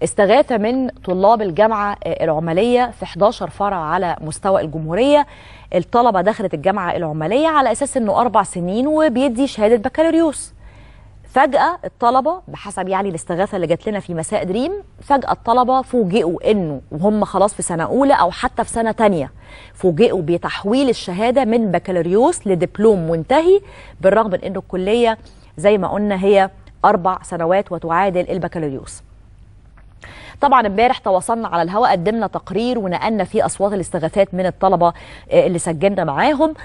استغاثة من طلاب الجامعة العمالية في 11 فرع على مستوى الجمهورية الطلبة دخلت الجامعة العمالية على أساس أنه أربع سنين وبيدي شهادة بكالوريوس فجأة الطلبة بحسب يعني الاستغاثة اللي جات لنا في مساء دريم فجأة الطلبة فوجئوا انه وهم خلاص في سنة أولى أو حتى في سنة تانية فوجئوا بتحويل الشهادة من بكالوريوس لدبلوم منتهي بالرغم من انه الكلية زي ما قلنا هي أربع سنوات وتعادل البكالوريوس طبعا امبارح تواصلنا على الهواء قدمنا تقرير ونقلنا فيه اصوات الاستغاثات من الطلبه اللي سجلنا معاهم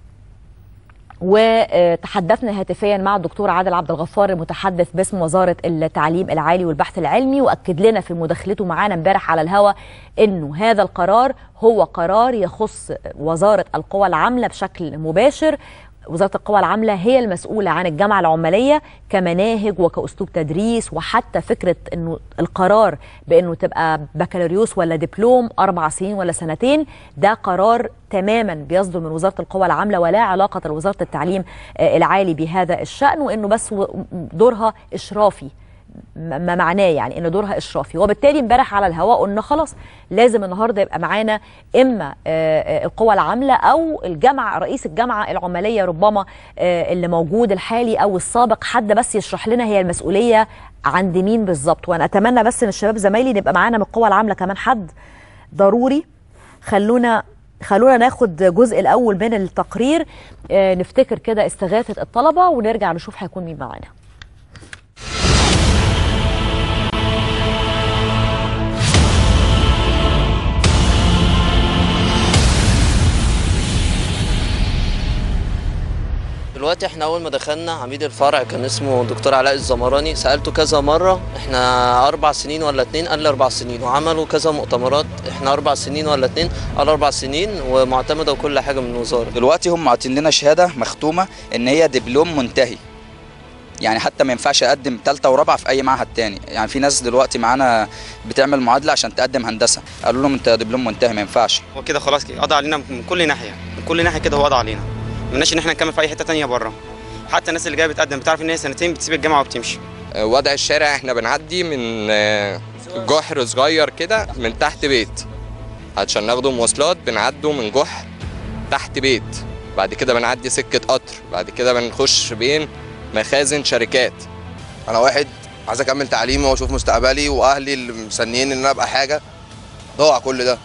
وتحدثنا هاتفيا مع الدكتور عادل عبد الغفار المتحدث باسم وزاره التعليم العالي والبحث العلمي واكد لنا في مداخلته معانا امبارح على الهواء انه هذا القرار هو قرار يخص وزاره القوى العامله بشكل مباشر وزاره القوى العامله هي المسؤوله عن الجامعه العماليه كمناهج وكاسلوب تدريس وحتى فكره انه القرار بانه تبقى بكالوريوس ولا دبلوم اربع سنين ولا سنتين ده قرار تماما بيصدر من وزاره القوى العامله ولا علاقه لوزاره التعليم العالي بهذا الشان وانه بس دورها اشرافي ما معناه يعني ان دورها اشرافي وبالتالي امبارح على الهواء قلنا خلاص لازم النهارده يبقى معانا اما القوى العامله او الجامعه رئيس الجامعه العماليه ربما اللي موجود الحالي او السابق حد بس يشرح لنا هي المسؤوليه عند مين بالظبط وانا اتمنى بس ان الشباب زمايلي يبقى معانا من القوى العامله كمان حد ضروري خلونا خلونا ناخد جزء الاول من التقرير نفتكر كده استغاثه الطلبه ونرجع نشوف هيكون مين معانا دلوقتي احنا اول ما دخلنا عميد الفرع كان اسمه دكتور علاء الزمراني سالته كذا مره احنا اربع سنين ولا اتنين قال لي اربع سنين وعملوا كذا مؤتمرات احنا اربع سنين ولا اتنين قال اربع سنين ومعتمده وكل حاجه من الوزاره دلوقتي هم عاطين لنا شهاده مختومه ان هي دبلوم منتهي يعني حتى ما ينفعش اقدم ثالثه ورابعه في اي معهد تاني يعني في ناس دلوقتي معانا بتعمل معادله عشان تقدم هندسه قالوا لهم انت دبلوم منتهي ما ينفعش هو كده خلاص كده قضى علينا من كل ناحيه من كل ناحيه كده هو قضى علينا مالناش ان احنا نكمل في اي حته تانية بره حتى الناس اللي جايه بتقدم بتعرف ان هي سنتين بتسيب الجامعه وبتمشي وضع الشارع احنا بنعدي من جحر صغير كده من تحت بيت عشان ناخده مواصلات بنعدوا من جحر تحت بيت بعد كده بنعدي سكه قطر بعد كده بنخش بين مخازن شركات انا واحد عايز اكمل تعليمي واشوف مستقبلي واهلي اللي مستنيين ان انا ابقى حاجه ضاع كل ده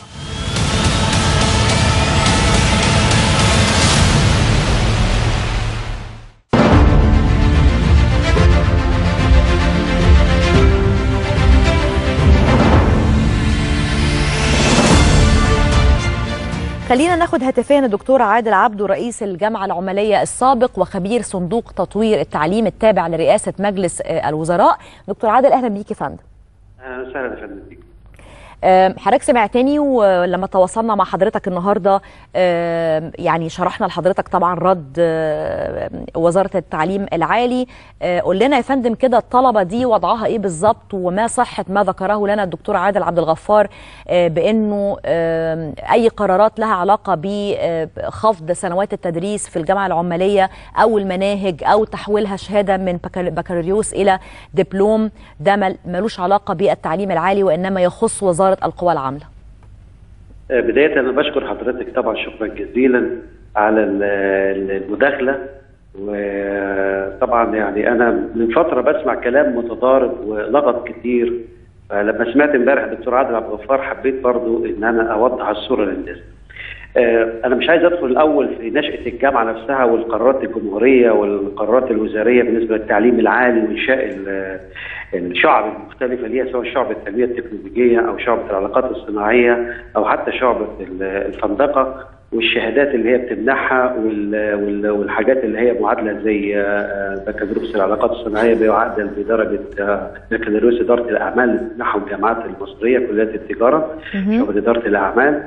خلينا ناخد هاتفيا الدكتور عادل عبده رئيس الجامعة العمالية السابق وخبير صندوق تطوير التعليم التابع لرئاسة مجلس الوزراء دكتور عادل أهلا بيك يا فندم أهلا وسهلا يا فندم بيك حضرتك سمعتني ولما تواصلنا مع حضرتك النهارده يعني شرحنا لحضرتك طبعا رد وزاره التعليم العالي قول لنا يا فندم كده الطلبه دي وضعها ايه بالظبط وما صحه ما ذكره لنا الدكتور عادل عبد الغفار بانه اي قرارات لها علاقه بخفض سنوات التدريس في الجامعه العماليه او المناهج او تحويلها شهاده من بكالوريوس الى دبلوم ده ملوش علاقه بالتعليم العالي وانما يخص وزاره وزاره القوى العامله؟ بداية أنا بشكر حضرتك طبعا شكرا جزيلا على المداخلة وطبعا يعني أنا من فترة بسمع كلام متضارب ولغط كتير فلما سمعت امبارح الدكتور عادل عبد الغفار حبيت برضو إن أنا أوضح الصورة للناس. أنا مش عايز أدخل الأول في نشأة الجامعة نفسها والقرارات الجمهورية والقرارات الوزارية بالنسبة للتعليم العالي وإنشاء الشعب المختلفة اللي هي سواء شعب التنمية التكنولوجية أو شعبة العلاقات الصناعية أو حتى شعبة الفندقة والشهادات اللي هي بتمنحها والحاجات اللي هي معادلة زي بكالوريوس العلاقات الصناعية بيعادل بدرجة بكالوريوس إدارة الأعمال نحو الجامعات المصرية كليات التجارة شعبة إدارة الأعمال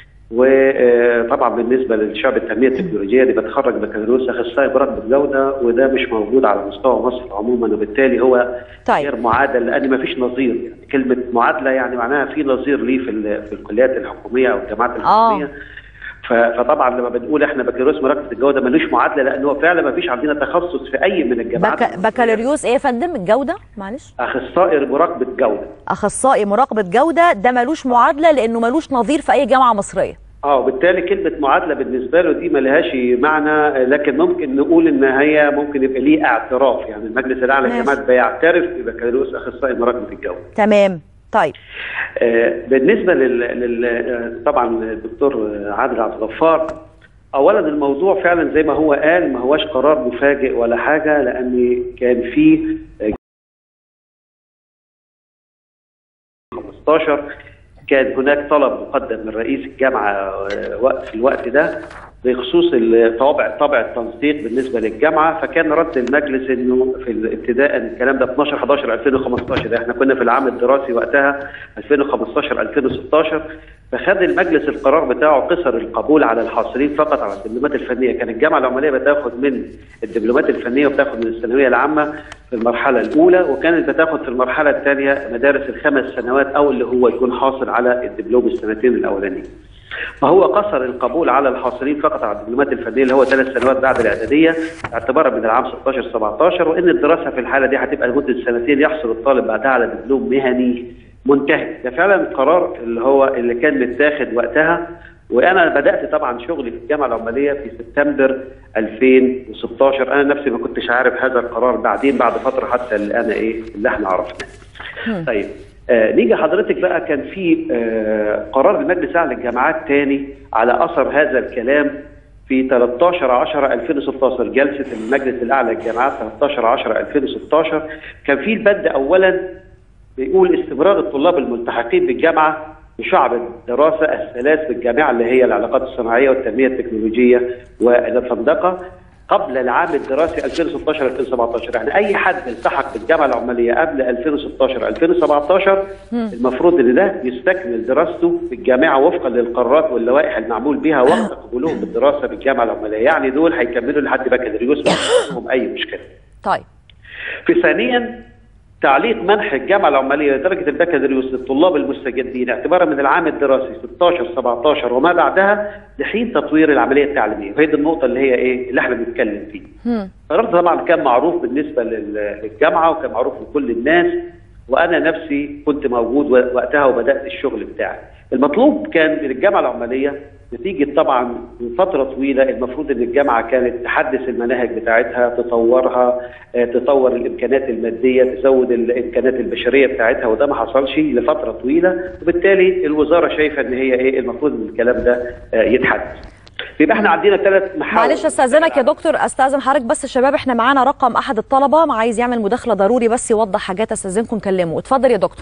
وطبعا بالنسبه للشعب التنميه التكنولوجيه دي بتخرج بكالوريوس اخصائي برد بالجوده وده مش موجود على مستوى مصر عموما وبالتالي هو طيب. غير معادل لان ما فيش نظير يعني كلمه معادله يعني معناها في نظير ليه في في الكليات الحكوميه او الجامعات الحكوميه آه. ف- فطبعا لما بنقول احنا بكالوريوس مراقبه الجوده ملوش معادله لان هو فعلا ما فيش عندنا تخصص في اي من الجامعات بك... بكالوريوس ايه يا فندم الجوده معلش اخصائي مراقبه جوده اخصائي مراقبه جوده ده ملوش معادله لانه ملوش نظير في اي جامعه مصريه اه وبالتالي كلمه معادله بالنسبه له دي ما لهاش معنى لكن ممكن نقول ان هي ممكن يبقى ليه اعتراف يعني المجلس الاعلى ماشي. للجامعات بيعترف ببكالوريوس اخصائي مراقبه الجوده تمام طيب آه، بالنسبه لل... لل... آه، طبعا الدكتور عادل عبد الغفار اولا الموضوع فعلا زي ما هو قال ما هوش قرار مفاجئ ولا حاجه لان كان في آه، 15 كان هناك طلب مقدم من رئيس الجامعه آه، وقت في الوقت ده بخصوص ال- طابع طابع التنسيق بالنسبه للجامعه فكان رد المجلس انه في ال- ابتداء الكلام ده 12 11 2015 ده احنا كنا في العام الدراسي وقتها 2015 2016 فخد المجلس القرار بتاعه قصر القبول على الحاصلين فقط على الدبلومات الفنيه كان الجامعه العماليه بتاخد من الدبلومات الفنيه وبتاخد من الثانويه العامه في المرحله الاولى وكانت بتاخد في المرحله الثانيه مدارس الخمس سنوات او اللي هو يكون حاصل على الدبلوم السنتين الاولانيين فهو قصر القبول على الحاصلين فقط على الدبلومات الفنيه اللي هو ثلاث سنوات بعد الاعداديه اعتبارا من العام 16 17 وان الدراسه في الحاله دي هتبقى لمده سنتين يحصل الطالب بعدها على دبلوم مهني منتهي ده فعلا القرار اللي هو اللي كان متاخد وقتها وانا بدات طبعا شغلي في الجامعه العماليه في سبتمبر 2016 انا نفسي ما كنتش عارف هذا القرار بعدين بعد فتره حتى اللي انا ايه اللي احنا عرفناه طيب آه نيجي حضرتك بقى كان في آه قرار المجلس الاعلى للجامعات تاني على اثر هذا الكلام في 13 10 2016 جلسه المجلس الاعلى للجامعات 13 10 2016 كان في البند اولا بيقول استمرار الطلاب الملتحقين بالجامعه بشعب الدراسه الثلاث بالجامعه اللي هي العلاقات الصناعيه والتنميه التكنولوجيه والفندقه قبل العام الدراسي 2016 2017 يعني اي حد التحق بالجامعه العماليه قبل 2016 2017 المفروض ان ده يستكمل دراسته في الجامعه وفقا للقرارات واللوائح المعمول بها وقت قبولهم بالدراسه بالجامعه العماليه يعني دول هيكملوا لحد بكالوريوس ما عندهم اي مشكله طيب في ثانيا تعليق منح الجامعه العماليه لدرجه البكالوريوس للطلاب المستجدين اعتبارا من العام الدراسي 16 17 وما بعدها لحين تطوير العمليه التعليميه وهي دي النقطه اللي هي ايه اللي احنا بنتكلم فيه هم. القرار ده طبعا كان معروف بالنسبه لل- للجامعه وكان معروف لكل الناس وانا نفسي كنت موجود و- وقتها وبدات الشغل بتاعي المطلوب كان من الجامعه العماليه نتيجه طبعا من فتره طويله المفروض ان الجامعه كانت تحدث المناهج بتاعتها تطورها آه، تطور الامكانات الماديه تزود الامكانات البشريه بتاعتها وده ما حصلش لفتره طويله وبالتالي الوزاره شايفه ان هي ايه المفروض ان الكلام ده آه، يتحدث يبقى احنا عندنا ثلاث محاور معلش استاذنك يا دكتور استاذن حضرتك بس الشباب احنا معانا رقم احد الطلبه ما عايز يعمل مداخله ضروري بس يوضح حاجات استاذنكم كلمه اتفضل يا دكتور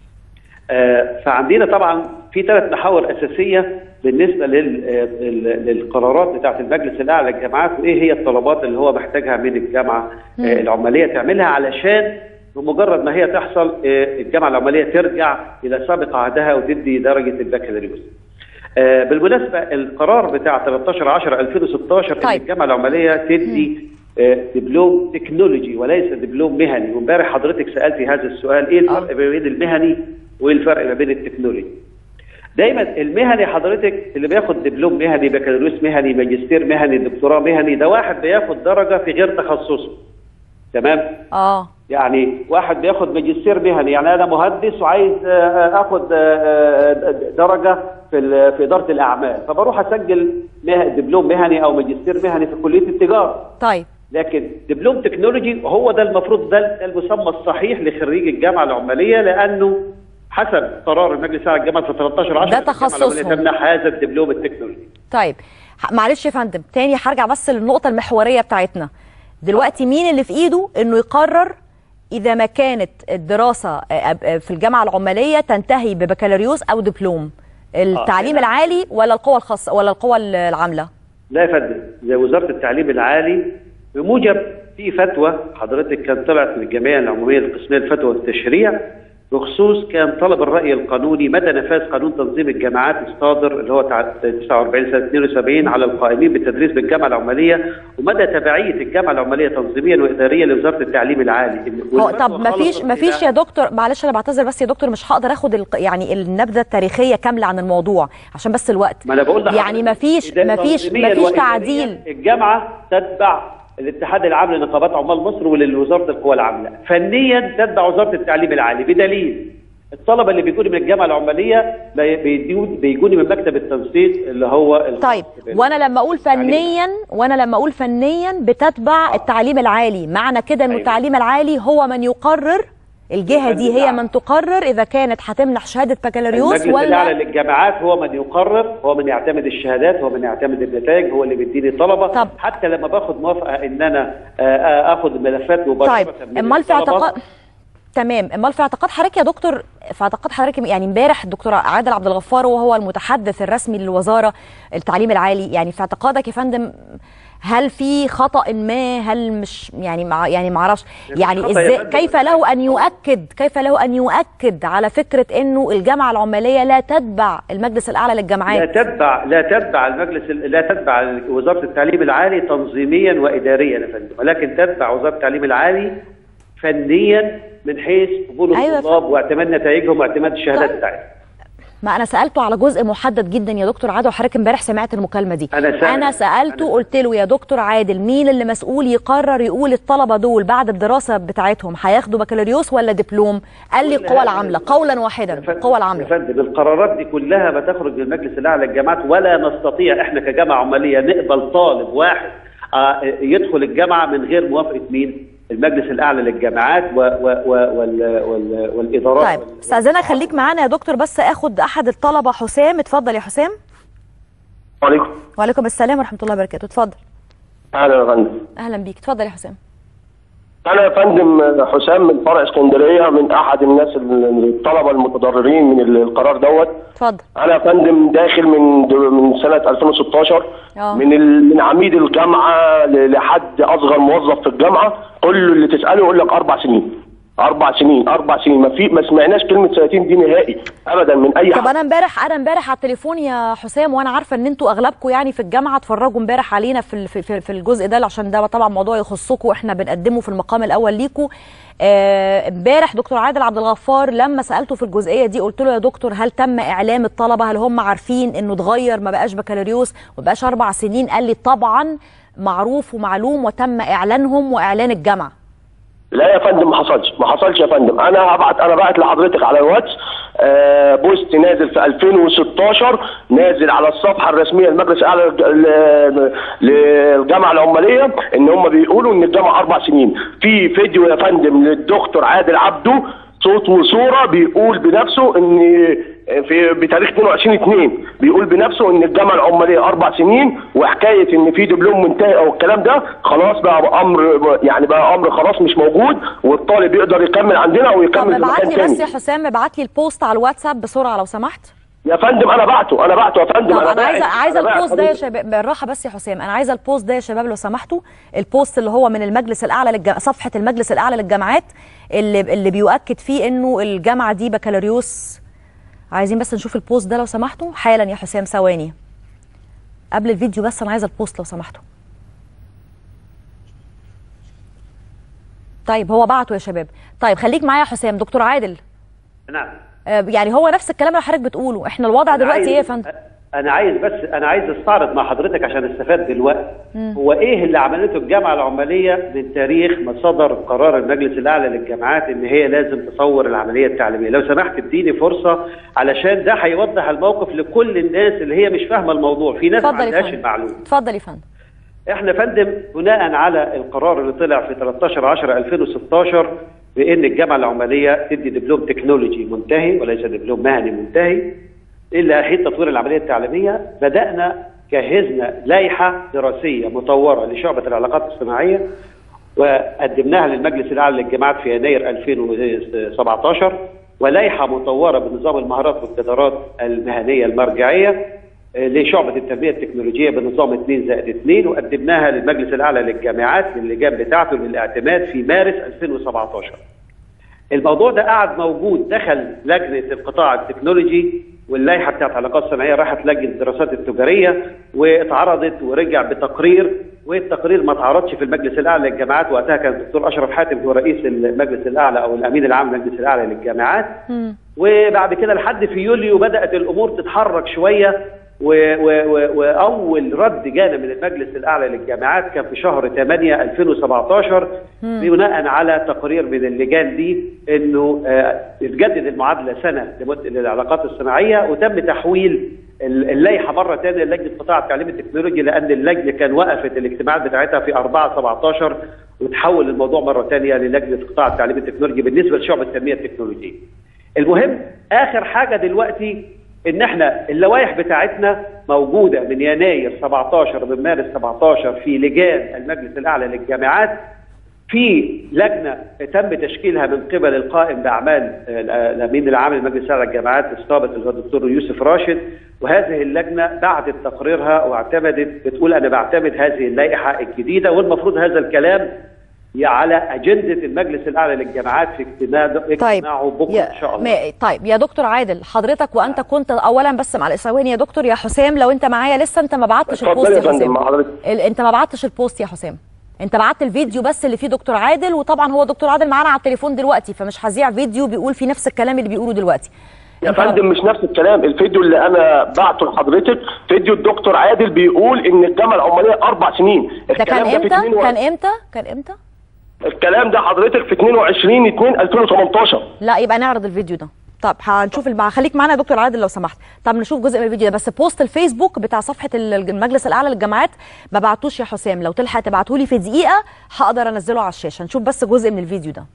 آه، فعندنا طبعا في ثلاث محاور اساسيه بالنسبه لل- آه، لل- للقرارات بتاعه المجلس الاعلى للجامعات وايه هي الطلبات اللي هو محتاجها من الجامعه آه، العماليه تعملها علشان بمجرد ما هي تحصل آه، الجامعه العماليه ترجع الى سابق عهدها وتدي درجه البكالوريوس. آه، بالمناسبه القرار بتاع 13 10 2016 طيب. ان الجامعه العماليه تدي آه، دبلوم تكنولوجي وليس دبلوم مهني وامبارح حضرتك سالتي هذا السؤال ايه الفرق ما بين المهني وايه الفرق ما بين التكنولوجي دايما المهني حضرتك اللي بياخد دبلوم مهني بكالوريوس مهني ماجستير مهني دكتوراه مهني ده واحد بياخد درجه في غير تخصصه تمام اه يعني واحد بياخد ماجستير مهني يعني انا مهندس وعايز آه، اخد آه، آه، درجه في ال- في اداره الاعمال فبروح اسجل مه- دبلوم مهني او ماجستير مهني في كليه التجاره طيب لكن دبلوم تكنولوجي هو ده المفروض ده ده المسمى الصحيح لخريج الجامعه العماليه لانه حسب قرار المجلس على الجامعه في 13 10 ده تخصصهم. تمنح هذا الدبلوم التكنولوجي طيب ح- معلش يا فندم تاني هرجع بس للنقطه المحوريه بتاعتنا دلوقتي مين اللي في ايده انه يقرر اذا ما كانت الدراسه آه، آه، في الجامعه العماليه تنتهي ببكالوريوس او دبلوم التعليم آه. العالي ولا القوى الخاصه ولا القوى العامله لا يا فندم زي وزاره التعليم العالي بموجب في فتوى حضرتك كان طلعت من الجمعيه العموميه للقسميه الفتوى والتشريع بخصوص كان طلب الراي القانوني مدى نفاذ قانون تنظيم الجامعات الصادر اللي هو تع- 49 سنه 72 على القائمين بالتدريس بالجامعه العماليه ومدى تبعيه الجامعه العماليه تنظيميا واداريا لوزاره التعليم العالي هو طب ما فيش ما فيش يا دكتور معلش انا بعتذر بس يا دكتور مش هقدر اخد الق- يعني النبذه التاريخيه كامله عن الموضوع عشان بس الوقت ما انا بقول لحضرتك يعني ما فيش إذا ما فيش تنظيمياً ما فيش وإدارياً تعديل الجامعه تتبع الاتحاد العام لنقابات عمال مصر ولوزاره القوى العامله فنيا تتبع وزاره التعليم العالي بدليل الطلبه اللي بيجوني من الجامعه العماليه بيديون- بيجوني من مكتب التنسيق اللي هو الخاص طيب بال- وانا لما اقول التعليم. فنيا وانا لما اقول فنيا بتتبع آه. التعليم العالي معنى كده انه أيوة. التعليم العالي هو من يقرر الجهه دي هي نعم. من تقرر اذا كانت هتمنح شهاده بكالوريوس المجلس الاعلى ولا للجامعات هو من يقرر هو من يعتمد الشهادات هو من يعتمد النتائج هو اللي بيديني طلبه طب. حتى لما باخد موافقه ان انا آه، آه، اخد ملفات مباشره طيب من امال في الطلبة. اعتقاد تمام امال في اعتقاد حضرتك يا دكتور في اعتقاد حضرتك يعني امبارح الدكتور عادل عبد الغفار وهو المتحدث الرسمي للوزاره التعليم العالي يعني في اعتقادك يا فندم هل في خطا ما هل مش يعني مع يعني ما اعرفش يعني خطأ يا ازاي فندم. كيف له ان يؤكد كيف له ان يؤكد على فكره انه الجامعه العماليه لا تتبع المجلس الاعلى لا للجامعات تتبع لا تتبع المجلس لا تتبع وزاره التعليم العالي تنظيميا واداريا يا فندم ولكن تتبع وزاره التعليم العالي فنيا من حيث قبول أيوة يا الطلاب واعتماد نتائجهم واعتماد الشهادات طيب. بتاعتهم ما انا سالته على جزء محدد جدا يا دكتور عادل وحضرتك امبارح سمعت المكالمه دي أنا سأل- انا سالته أنا- قلت له يا دكتور عادل مين اللي مسؤول يقرر يقول الطلبه دول بعد الدراسه بتاعتهم هياخدوا بكالوريوس ولا دبلوم قال لي كل القوى هذا- العامله قولا واحدا يا فندم- القوى يا العامله فندم القرارات دي كلها بتخرج من المجلس الاعلى للجامعات ولا نستطيع احنا كجامعه عماليه نقبل طالب واحد آه، يدخل الجامعه من غير موافقه مين؟ المجلس الاعلى للجامعات و و و وال وال والادارات طيب وال- استاذنك خليك معانا يا دكتور بس اخد احد الطلبه حسام اتفضل يا حسام عليكم وعليكم السلام ورحمه الله وبركاته اتفضل اهلا يا فندم اهلا بيك اتفضل يا حسام انا يا فندم حسام من فرع اسكندريه من احد الناس ال- الطلبه المتضررين من ال- القرار دوت اتفضل انا يا فندم داخل من د- من سنه 2016 آه. من ال- من عميد الجامعه ل- لحد اصغر موظف في الجامعه كل اللي تساله يقول لك اربع سنين اربع سنين اربع سنين ما في ما سمعناش كلمه سنتين دي نهائي ابدا من اي طب حد انا امبارح انا امبارح على التليفون يا حسام وانا عارفه ان انتوا اغلبكم يعني في الجامعه اتفرجوا امبارح علينا في ال- في في- في الجزء ده عشان ده طبعا موضوع يخصكم واحنا بنقدمه في المقام الاول ليكم آه، امبارح دكتور عادل عبد الغفار لما سالته في الجزئيه دي قلت له يا دكتور هل تم اعلام الطلبه هل هم عارفين انه اتغير ما بقاش بكالوريوس ما بقاش اربع سنين قال لي طبعا معروف ومعلوم وتم اعلانهم واعلان الجامعه لا يا فندم ما حصلش ما حصلش يا فندم انا هبعت انا بعت لحضرتك على الواتس آه بوست نازل في 2016 نازل على الصفحه الرسميه للمجلس الاعلى للج- ل- للجامعه العماليه ان هم بيقولوا ان الجامعه اربع سنين في فيديو يا فندم للدكتور عادل عبده صوت وصوره بيقول بنفسه ان في بتاريخ 22 2 بيقول بنفسه ان الجامعه العماليه اربع سنين وحكايه ان في دبلوم منتهي او الكلام ده خلاص بقى امر يعني بقى امر خلاص مش موجود والطالب يقدر يكمل عندنا او طب يكمل في ابعت مكان لي بس تاني يا حسام ابعت لي البوست على الواتساب بسرعه لو سمحت يا فندم انا بعته انا بعته يا فندم طب انا باعت- عايزه عايزه أنا باعت البوست ده يا حضرتك. شباب بالراحه بس يا حسام انا عايزه البوست ده يا شباب لو سمحتوا البوست اللي هو من المجلس الاعلى للجامعات صفحه المجلس الاعلى للجامعات اللي اللي بيؤكد فيه انه الجامعه دي بكالوريوس عايزين بس نشوف البوست ده لو سمحتوا حالا يا حسام ثواني قبل الفيديو بس انا عايزه البوست لو سمحتوا طيب هو بعته يا شباب طيب خليك معايا يا حسام دكتور عادل نعم آه، يعني هو نفس الكلام اللي حضرتك بتقوله احنا الوضع أنا دلوقتي عايز- ايه يا فندم انا عايز بس انا عايز استعرض مع حضرتك عشان استفاد دلوقتي هو ايه اللي عملته الجامعه العماليه من تاريخ ما صدر قرار المجلس الاعلى للجامعات ان هي لازم تصور العمليه التعليميه لو سمحت اديني فرصه علشان ده هيوضح الموقف لكل الناس اللي هي مش فاهمه الموضوع في ناس ما اتفضل يا عندهاش فندم المعلومه اتفضل يا فندم احنا يا فندم بناء على القرار اللي طلع في 13 10 2016 بان الجامعه العماليه تدي دبلوم تكنولوجي منتهي وليس دبلوم مهني منتهي الى حين تطوير العمليه التعليميه بدانا جهزنا لائحه دراسيه مطوره لشعبه العلاقات الاجتماعيه وقدمناها للمجلس الاعلى للجامعات في يناير 2017 ولائحه مطوره بنظام المهارات والقدرات المهنيه المرجعيه آه، لشعبة التنمية التكنولوجية بنظام 2 زائد 2 وقدمناها للمجلس الأعلى للجامعات للجان بتاعته للاعتماد في مارس 2017 الموضوع ده قعد موجود دخل لجنه القطاع التكنولوجي واللائحه بتاعت علاقات صناعيه راحت لجنه الدراسات التجاريه واتعرضت ورجع بتقرير والتقرير ما اتعرضش في المجلس الاعلى للجامعات وقتها كان الدكتور اشرف حاتم هو رئيس المجلس الاعلى او الامين العام للمجلس الاعلى للجامعات وبعد كده لحد في يوليو بدات الامور تتحرك شويه و- و- و- واول رد جانا من المجلس الاعلى للجامعات كان في شهر 8 2017 بناء على تقرير من اللجان دي انه آه، تتجدد المعادله سنه لمد- للعلاقات الصناعيه وتم تحويل ال- اللائحه مره ثانيه للجنه قطاع التعليم التكنولوجي لان اللجنه كان وقفت الاجتماعات بتاعتها في 4 17 وتحول الموضوع مره ثانيه للجنه قطاع التعليم التكنولوجي بالنسبه لشعب التنميه التكنولوجيه. المهم اخر حاجه دلوقتي ان احنا اللوائح بتاعتنا موجوده من يناير 17 من مارس 17 في لجان المجلس الاعلى للجامعات في لجنه تم تشكيلها من قبل القائم باعمال آه، الامين العام لمجلس اعلى الجامعات السابق اللي هو الدكتور يوسف راشد وهذه اللجنه بعدت تقريرها واعتمدت بتقول انا بعتمد هذه اللائحه الجديده والمفروض هذا الكلام على اجنده المجلس الاعلى للجامعات في اجتماع اجتماعه بكره ان شاء الله ما- طيب يا دكتور عادل حضرتك وانت كنت اولا بس مع ثواني يا دكتور يا حسام لو انت معايا لسه انت ما بعتش اتفضل البوست يا يا فندم حسام مع حضرتك ال- انت ما بعتش البوست يا حسام انت بعت الفيديو بس اللي فيه دكتور عادل وطبعا هو دكتور عادل معانا على التليفون دلوقتي فمش هذيع فيديو بيقول فيه نفس الكلام اللي بيقوله دلوقتي يا أنت- فندم مش نفس الكلام الفيديو اللي انا بعته لحضرتك فيديو الدكتور عادل بيقول ان الجامعه العماليه اربع سنين ده كان الكلام في امتى 22 كان امتى كان امتى الكلام ده حضرتك في 22 2 2018 لا يبقى نعرض الفيديو ده طب هنشوف الب... خليك معانا يا دكتور عادل لو سمحت طب نشوف جزء من الفيديو ده بس بوست الفيسبوك بتاع صفحه ال- المجلس الاعلى للجامعات ما بعتوش يا حسام لو تلحق تبعته لي في دقيقه هقدر انزله على الشاشه نشوف بس جزء من الفيديو ده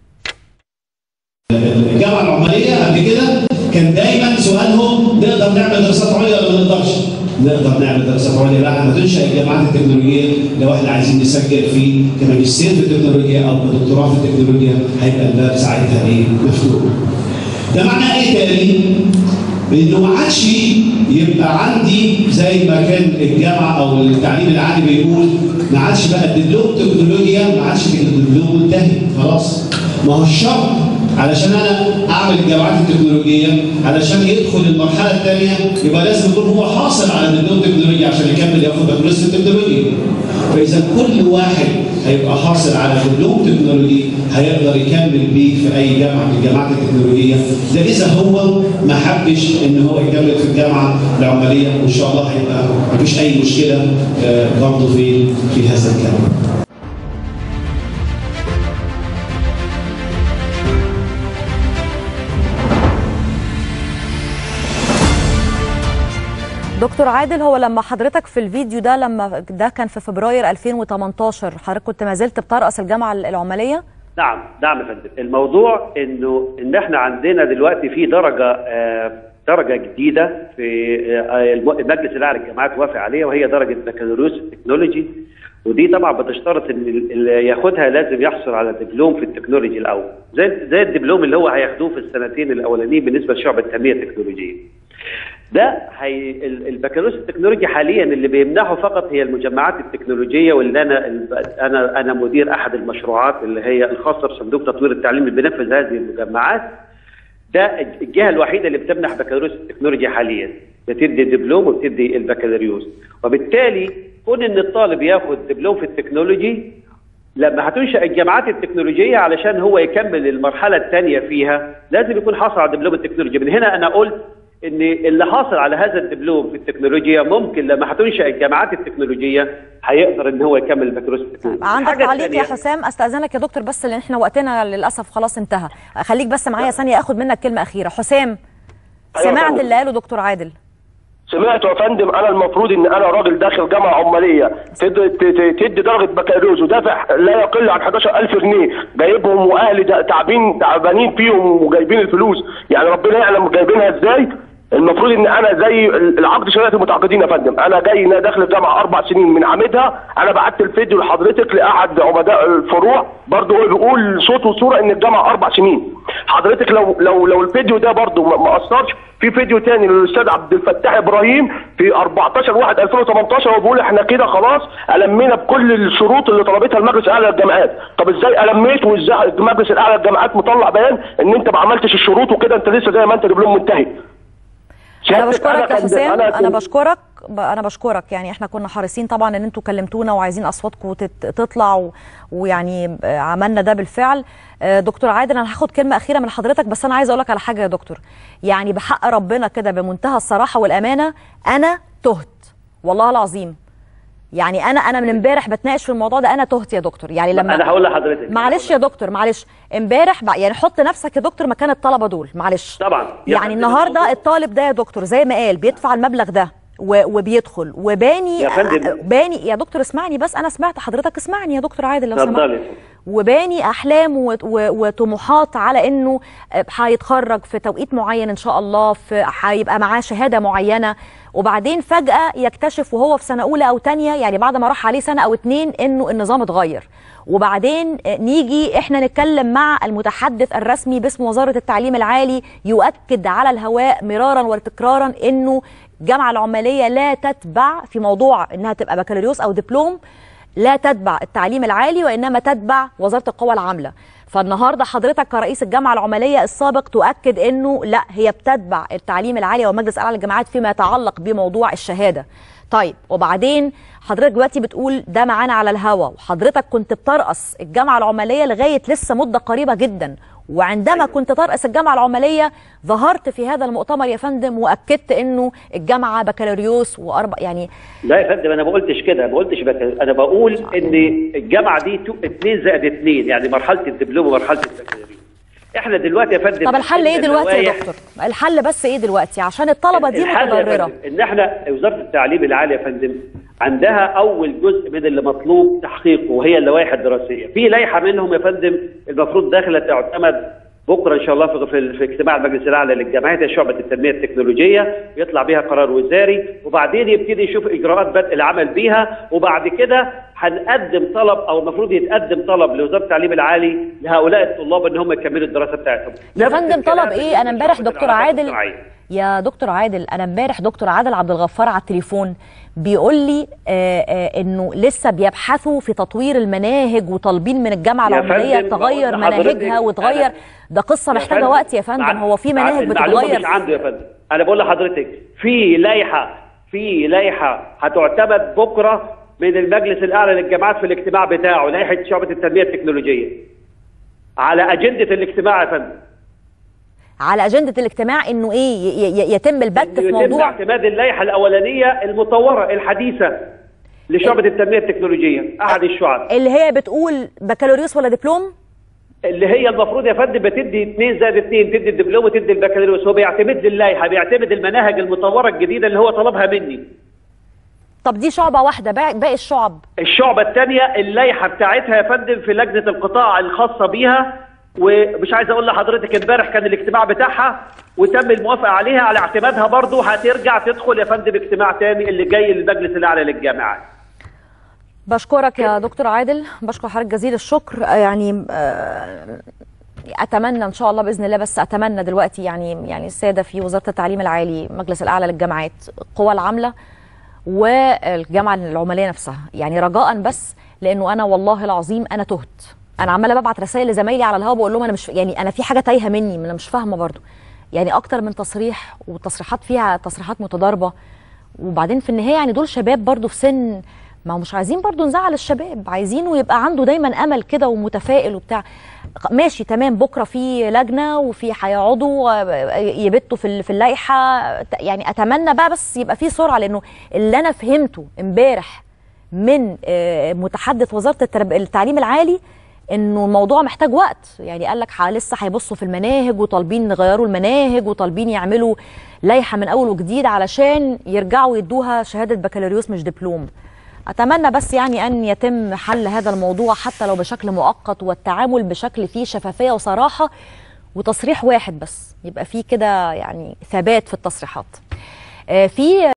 الجامعه العماليه قبل كده كان دايما سؤالهم نقدر نعمل دراسات عليا ولا ما نقدرش؟ نقدر نعمل دراسات عليا بعد ما تنشا الجامعات التكنولوجيه لو احنا عايزين نسجل في كماجستير في التكنولوجيا او كدكتوراه في التكنولوجيا هيبقى الباب ساعتها ايه؟ مفتوح. ده معناه ايه تاني؟ انه ما عادش يبقى عندي زي ما كان الجامعه او التعليم العالي بيقول ما عادش بقى الدبلوم تكنولوجيا ما عادش الدبلوم منتهي خلاص ما هو الشرط علشان انا اعمل الجامعات التكنولوجيه علشان يدخل المرحله الثانيه يبقى لازم يكون هو حاصل على دبلوم تكنولوجيا عشان يكمل ياخد بكالوريوس في التكنولوجيا فاذا كل واحد هيبقى حاصل على دبلوم تكنولوجي هيقدر يكمل بيه في اي جامعه من الجامعات التكنولوجيه ده اذا هو ما حبش ان هو يكمل في الجامعه العماليه وان شاء الله هيبقى مفيش اي مشكله آه، برضه في في هذا الكلام دكتور عادل هو لما حضرتك في الفيديو ده لما ده كان في فبراير 2018 حضرتك كنت ما زلت بترأس الجامعه العماليه نعم نعم يا فندم الموضوع انه ان احنا عندنا دلوقتي في درجه آه درجه جديده في آه الم- المجلس الاعلى للجامعات وافق عليها وهي درجه بكالوريوس التكنولوجي ودي طبعا بتشترط ان ال- اللي ياخدها لازم يحصل على دبلوم في التكنولوجي الاول زي زي الدبلوم اللي هو هياخدوه في السنتين الاولانيين بالنسبه لشعب التنميه التكنولوجيه ده هي ال- البكالوريوس التكنولوجي حاليا اللي بيمنحه فقط هي المجمعات التكنولوجيه واللي انا انا انا مدير احد المشروعات اللي هي الخاصه بصندوق تطوير التعليم اللي بينفذ هذه المجمعات ده الجهه الوحيده اللي بتمنح بكالوريوس التكنولوجيا حاليا بتدي دبلوم وبتدي البكالوريوس وبالتالي كون ان الطالب ياخد دبلوم في التكنولوجي لما هتنشا الجامعات التكنولوجيه علشان هو يكمل المرحله الثانيه فيها لازم يكون حاصل على دبلوم التكنولوجيا من هنا انا قلت ان اللي حاصل على هذا الدبلوم في التكنولوجيا ممكن لما هتنشا الجامعات التكنولوجيه هيقدر ان هو يكمل البكالوريوس التكنولوجي عندك الحاجة تعليق يا الثانية- حسام استاذنك يا دكتور بس لان احنا وقتنا للاسف خلاص انتهى خليك بس معايا ثانيه اخد منك كلمه اخيره حسام أيوة سمعت طبعاً. اللي قاله دكتور عادل سمعت يا فندم انا المفروض ان انا راجل داخل جامعه عماليه تدي, تدي, تدي درجه بكالوريوس ودافع لا يقل عن 11000 جنيه جايبهم واهلي دا- تعبين تعبانين فيهم وجايبين الفلوس يعني ربنا يعلم جايبينها ازاي المفروض ان انا زي العقد شريعه المتعاقدين يا فندم انا جاي أنا داخل الجامعه اربع سنين من عامدها انا بعت الفيديو لحضرتك لاحد عمداء الفروع برضه هو بيقول صوت وصوره ان الجامعه اربع سنين حضرتك لو لو لو الفيديو ده برضه ما ما اثرش في فيديو تاني للاستاذ عبد الفتاح ابراهيم في 14 1 2018 هو بيقول احنا كده خلاص المينا بكل الشروط اللي طلبتها المجلس الاعلى للجامعات طب ازاي الميت وازاي المجلس الاعلى للجامعات مطلع بيان ان انت ما عملتش الشروط وكده انت لسه زي ما انت دبلوم منتهي انا سيادتك بشكرك يا كان- حسام أنا انا كنت- بشكرك ب- انا بشكرك يعني احنا كنا حريصين طبعا ان انتوا كلمتونا وعايزين اصواتكم تت- تطلع و- ويعني آه، عملنا ده بالفعل آه، دكتور عادل انا هاخد كلمه اخيره من حضرتك بس انا عايزه اقول لك على حاجه يا دكتور يعني بحق ربنا كده بمنتهى الصراحه والامانه انا تهت والله العظيم يعني انا انا من امبارح بتناقش في الموضوع ده انا تهت يا دكتور يعني لما انا هقول لحضرتك معلش يا دكتور معلش امبارح بقى يعني حط نفسك يا دكتور مكان الطلبه دول معلش طبعا يعني النهارده الطالب ده يا دكتور زي ما قال بيدفع المبلغ ده و- وبيدخل وباني يا فندم. باني يا دكتور اسمعني بس انا سمعت حضرتك اسمعني يا دكتور عادل لو سمحت اتفضلي وباني احلام و- و- وطموحات على انه هيتخرج في توقيت معين ان شاء الله في هيبقى معاه شهاده معينه وبعدين فجاه يكتشف وهو في سنه اولى او تانية يعني بعد ما راح عليه سنه او اتنين انه النظام اتغير وبعدين نيجي احنا نتكلم مع المتحدث الرسمي باسم وزاره التعليم العالي يؤكد على الهواء مرارا وتكرارا انه الجامعه العماليه لا تتبع في موضوع انها تبقى بكالوريوس او دبلوم لا تتبع التعليم العالي وانما تتبع وزاره القوى العامله فالنهارده حضرتك كرئيس الجامعه العماليه السابق تؤكد انه لا هي بتتبع التعليم العالي ومجلس اعلى للجامعات فيما يتعلق بموضوع الشهاده طيب وبعدين حضرتك دلوقتي بتقول ده معانا على الهوا وحضرتك كنت بترأس الجامعه العماليه لغايه لسه مده قريبه جدا وعندما كنت ترأس الجامعة العمالية ظهرت في هذا المؤتمر يا فندم وأكدت أنه الجامعة بكالوريوس وأربع يعني لا يا فندم انا ما قلتش كده ما قلتش بك... انا بقول ان الجامعه دي 2 زائد 2 يعني مرحله الدبلوم ومرحله البكالوريوس احنا دلوقتي يا فندم طب الحل ايه عندنا دلوقتي يا لوائح. دكتور الحل بس ايه دلوقتي عشان الطلبة دي الحل يا متضررة فندم ان احنا وزاره التعليم العالي يا فندم عندها اول جزء من اللي مطلوب تحقيقه وهي اللوائح الدراسيه في لائحه منهم يا فندم المفروض داخله تعتمد بكره ان شاء الله في في, في اجتماع المجلس الاعلى للجامعات هي شعبه التنميه التكنولوجيه يطلع بيها قرار وزاري وبعدين يبتدي يشوف اجراءات بدء العمل بيها وبعد كده هنقدم طلب او المفروض يتقدم طلب لوزاره التعليم العالي لهؤلاء الطلاب ان هم يكملوا الدراسه بتاعتهم يا نفس فندم الكلام طلب ايه انا امبارح بالنسبة دكتور للعلاقات عادل الزراعية. يا دكتور عادل انا امبارح دكتور عادل عبد الغفار على التليفون بيقول لي آه آه انه لسه بيبحثوا في تطوير المناهج وطالبين من الجامعه يا العماليه فندم، تغير بقول لحضرتك مناهجها وتغير أنا- ده قصه يا محتاجه فندم، وقت يا فندم مع- هو في مناهج المعلومة بتتغير مش عنده يا فندم انا بقول لحضرتك في لائحه في لائحه هتعتمد بكره من المجلس الاعلى للجامعات في الاجتماع بتاعه لائحه شعبه التنميه التكنولوجيه على اجنده الاجتماع يا فندم على اجنده الاجتماع انه ايه ي- ي- يتم البت في يتم موضوع اعتماد اللائحه الاولانيه المطوره الحديثه لشعبه التنميه التكنولوجيه احد الشعب اللي هي بتقول بكالوريوس ولا دبلوم اللي هي المفروض يا فندم بتدي 2 زائد 2 تدي الدبلوم وتدي البكالوريوس هو بيعتمد لي اللائحه بيعتمد المناهج المطوره الجديده اللي هو طلبها مني طب دي شعبه واحده باقي باقي الشعب الشعبة الثانية اللائحة بتاعتها يا فندم في لجنة القطاع الخاصة بيها ومش عايز اقول لحضرتك امبارح كان الاجتماع بتاعها وتم الموافقة عليها على اعتمادها برضه هترجع تدخل يا فندم اجتماع تاني اللي جاي للمجلس الاعلى للجامعات. بشكرك يا دكتور عادل بشكر حضرتك جزيل الشكر آه، يعني آه، اتمنى ان شاء الله باذن الله بس اتمنى دلوقتي يعني يعني الساده في وزاره التعليم العالي مجلس الاعلى للجامعات القوى العامله والجامعه العماليه نفسها يعني رجاء بس لانه انا والله العظيم انا تهت انا عماله ببعت رسائل لزمايلي على الهوا بقول لهم انا مش يعني انا في حاجه تايهه مني انا مش فاهمه برضو يعني اكتر من تصريح والتصريحات فيها تصريحات متضاربه وبعدين في النهايه يعني دول شباب برضو في سن ما هو مش عايزين برضو نزعل الشباب عايزينه يبقى عنده دايما امل كده ومتفائل وبتاع ماشي تمام بكره في لجنه وفي هيقعدوا آه، يبتوا في ال- في اللائحه يعني اتمنى بقى بس يبقى في سرعه لانه اللي انا فهمته امبارح من آه، متحدث وزاره الترب- التعليم العالي انه الموضوع محتاج وقت يعني قال لك ح- لسه هيبصوا في المناهج وطالبين يغيروا المناهج وطالبين يعملوا لائحه من اول وجديد علشان يرجعوا يدوها شهاده بكالوريوس مش دبلوم اتمنى بس يعني ان يتم حل هذا الموضوع حتى لو بشكل مؤقت والتعامل بشكل فيه شفافيه وصراحه وتصريح واحد بس يبقى في كده يعني ثبات في التصريحات آه، في